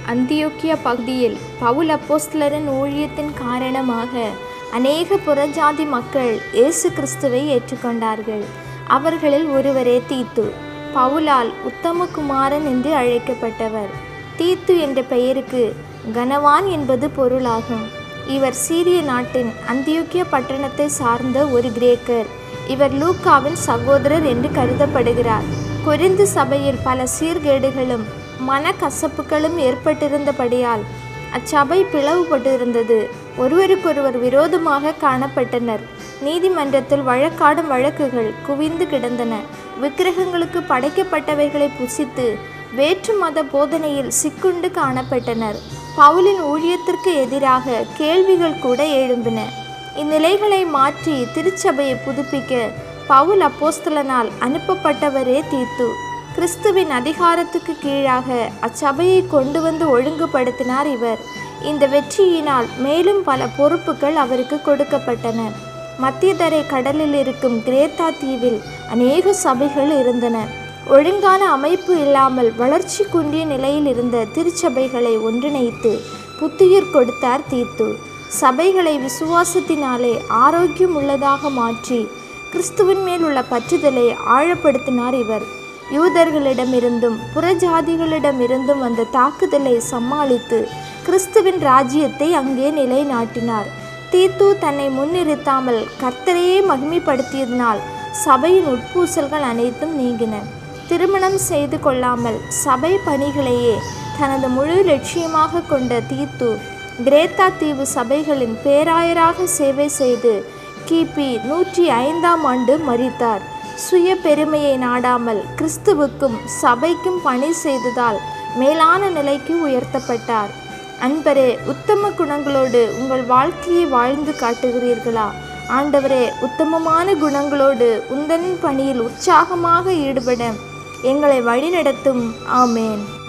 அந்தியோக்கியா பகுதியில் பவுல் அப்போஸ்தலரின் ஊழியத்தின் காரணமாக அநேக புறஜாதி மக்கள் இயேசு கிறிஸ்துவை ஏற்றுக்கொண்டார்கள் அவர்களில் ஒருவரே தீத்து பவுலால் உத்தமகுமாரன் என்று அழைக்கப்பட்டவர் தீத்து என்ற பெயருக்கு கனவான் என்பது பொருளாகும் இவர் சீரிய நாட்டின் அந்தியோக்கிய பட்டணத்தை சார்ந்த ஒரு கிரேக்கர் இவர் லூக்காவின் சகோதரர் என்று கருதப்படுகிறார் கொரிந்து சபையில் பல சீர்கேடுகளும் மனக்கசப்புகளும் ஏற்பட்டிருந்தபடியால் அச்சபை பிளவுபட்டிருந்தது ஒருவருக்கொருவர் விரோதமாக காணப்பட்டனர் நீதிமன்றத்தில் வழக்காடும் வழக்குகள் குவிந்து கிடந்தன விக்கிரகங்களுக்கு படைக்கப்பட்டவைகளை புசித்து வேற்று மத போதனையில் சிக்குண்டு காணப்பட்டனர் பவுலின் ஊழியத்திற்கு எதிராக கேள்விகள் கூட எழும்பின இந்நிலைகளை மாற்றி திருச்சபையை புதுப்பிக்க பவுல் அப்போஸ்தலனால் அனுப்பப்பட்டவரே தீத்து கிறிஸ்துவின் அதிகாரத்துக்கு கீழாக அச்சபையை கொண்டு வந்து ஒழுங்குபடுத்தினார் இவர் இந்த வெற்றியினால் மேலும் பல பொறுப்புகள் அவருக்கு கொடுக்கப்பட்டன மத்தியதரை கடலில் இருக்கும் கிரேத்தா தீவில் அநேக சபைகள் இருந்தன ஒழுங்கான அமைப்பு இல்லாமல் வளர்ச்சி குன்றிய நிலையில் இருந்த திருச்சபைகளை ஒன்றிணைத்து புத்துயிர் கொடுத்தார் தீத்து சபைகளை விசுவாசத்தினாலே ஆரோக்கியம் உள்ளதாக மாற்றி கிறிஸ்துவின் மேல் உள்ள பற்றுதலை ஆழப்படுத்தினார் இவர் யூதர்களிடமிருந்தும் புறஜாதிகளிடமிருந்தும் வந்த தாக்குதலை சமாளித்து கிறிஸ்துவின் ராஜ்யத்தை அங்கே நிலைநாட்டினார் தீத்து தன்னை முன்னிறுத்தாமல் கர்த்தரையே மகிமைப்படுத்தியதனால் சபையின் உட்பூசல்கள் அனைத்தும் நீங்கின திருமணம் செய்து கொள்ளாமல் சபை பணிகளையே தனது முழு லட்சியமாக கொண்ட தீத்து கிரேத்தா தீவு சபைகளின் பேராயராக சேவை செய்து கிபி நூற்றி ஐந்தாம் ஆண்டு மரித்தார் சுய பெருமையை நாடாமல் கிறிஸ்துவுக்கும் சபைக்கும் பணி செய்ததால் மேலான நிலைக்கு உயர்த்தப்பட்டார் அன்பரே உத்தம குணங்களோடு உங்கள் வாழ்க்கையை வாழ்ந்து காட்டுகிறீர்களா ஆண்டவரே உத்தமமான குணங்களோடு உந்தன் பணியில் உற்சாகமாக ஈடுபட எங்களை வழிநடத்தும் ஆமேன்